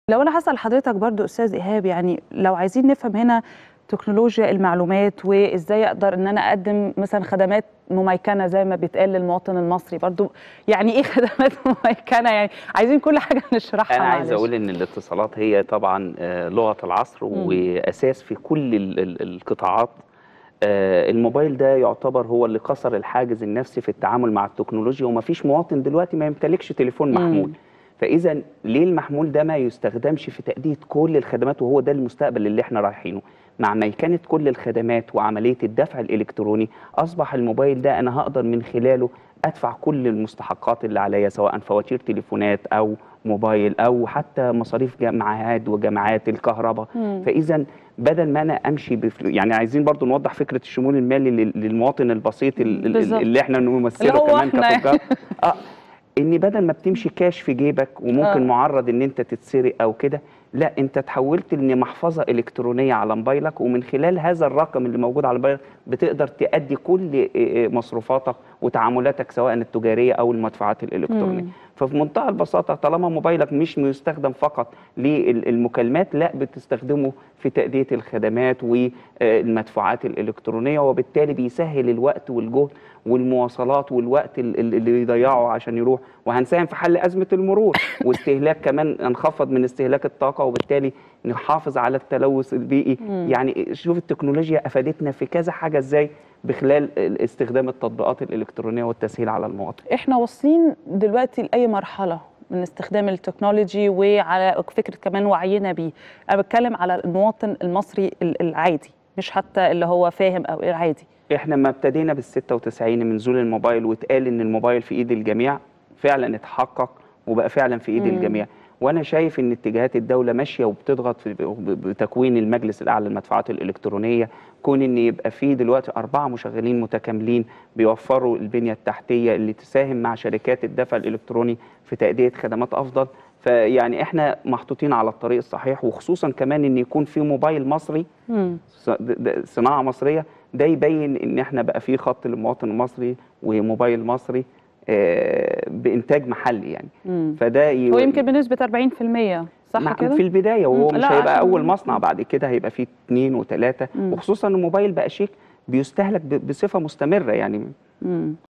لو انا هسال حضرتك برضو استاذ ايهاب يعني لو عايزين نفهم هنا تكنولوجيا المعلومات وازاي اقدر ان انا اقدم مثلا خدمات مميكنه زي ما بيتقال للمواطن المصري برضو يعني ايه خدمات مميكنه يعني عايزين كل حاجه نشرحها انا عايز معلش. اقول ان الاتصالات هي طبعا آه، لغه العصر مم. واساس في كل ال- ال- القطاعات آه، الموبايل ده يعتبر هو اللي كسر الحاجز النفسي في التعامل مع التكنولوجيا ومفيش مواطن دلوقتي ما يمتلكش تليفون مم. محمول فاذا ليه المحمول ده ما يستخدمش في تاديه كل الخدمات وهو ده المستقبل اللي احنا رايحينه مع ميكنه كل الخدمات وعمليه الدفع الالكتروني اصبح الموبايل ده انا هقدر من خلاله ادفع كل المستحقات اللي عليا سواء فواتير تليفونات او موبايل او حتى مصاريف جامعات وجامعات الكهرباء مم. فاذا بدل ما انا امشي بفلو يعني عايزين برضو نوضح فكره الشمول المالي لل- للمواطن البسيط ال- ال- بالظبط. اللي احنا نمثله اللي هو كمان إحنا. كتجار اه ان بدل ما بتمشي كاش في جيبك وممكن آه. آه. معرض ان انت تتسرق او كده لا انت تحولت لمحفظه الكترونيه على موبايلك ومن خلال هذا الرقم اللي موجود على موبايلك بتقدر تأدي كل آه، آه، مصروفاتك وتعاملاتك سواء التجاريه او المدفوعات الالكترونيه مم. ففي منتهى البساطه طالما موبايلك مش بيستخدم فقط للمكالمات لا بتستخدمه في تأدية الخدمات والمدفوعات الإلكترونية وبالتالي بيسهل الوقت والجهد والمواصلات والوقت ال- ال- اللي بيضيعه عشان يروح وهنساهم في حل أزمة المرور واستهلاك كمان نخفض من استهلاك الطاقة وبالتالي نحافظ على التلوث البيئي مم. يعني شوف التكنولوجيا أفادتنا في كذا حاجة إزاي بخلال استخدام التطبيقات الإلكترونية والتسهيل على المواطن احنا واصلين دلوقتي لاي مرحله من استخدام التكنولوجي وعلى فكره كمان وعينا بيه انا بتكلم على المواطن المصري ال- العادي مش حتى اللي هو فاهم او العادي احنا ما ابتدينا بال 96 من نزول الموبايل واتقال ان الموبايل في ايد الجميع فعلا اتحقق وبقى فعلا في ايد مم. الجميع وانا شايف ان اتجاهات الدوله ماشيه وبتضغط في بتكوين المجلس الاعلى للمدفوعات الالكترونيه كون ان يبقى في دلوقتي اربعه مشغلين متكاملين بيوفروا البنيه التحتيه اللي تساهم مع شركات الدفع الالكتروني في تاديه خدمات افضل فيعني احنا محطوطين على الطريق الصحيح وخصوصا كمان ان يكون في موبايل مصري مم. ص- د- د- صناعه مصريه ده يبين ان احنا بقى في خط للمواطن المصري وموبايل مصري آه، بانتاج محلي يعني مم. فده ي- هو يمكن بنسبه 40% صح مع- كده في البدايه وهو مم. مش لا، هيبقى عشان- اول مصنع بعد كده هيبقى فيه اثنين وثلاثه مم. وخصوصا ان الموبايل بقى شيك بيستهلك ب- بصفه مستمره يعني مم.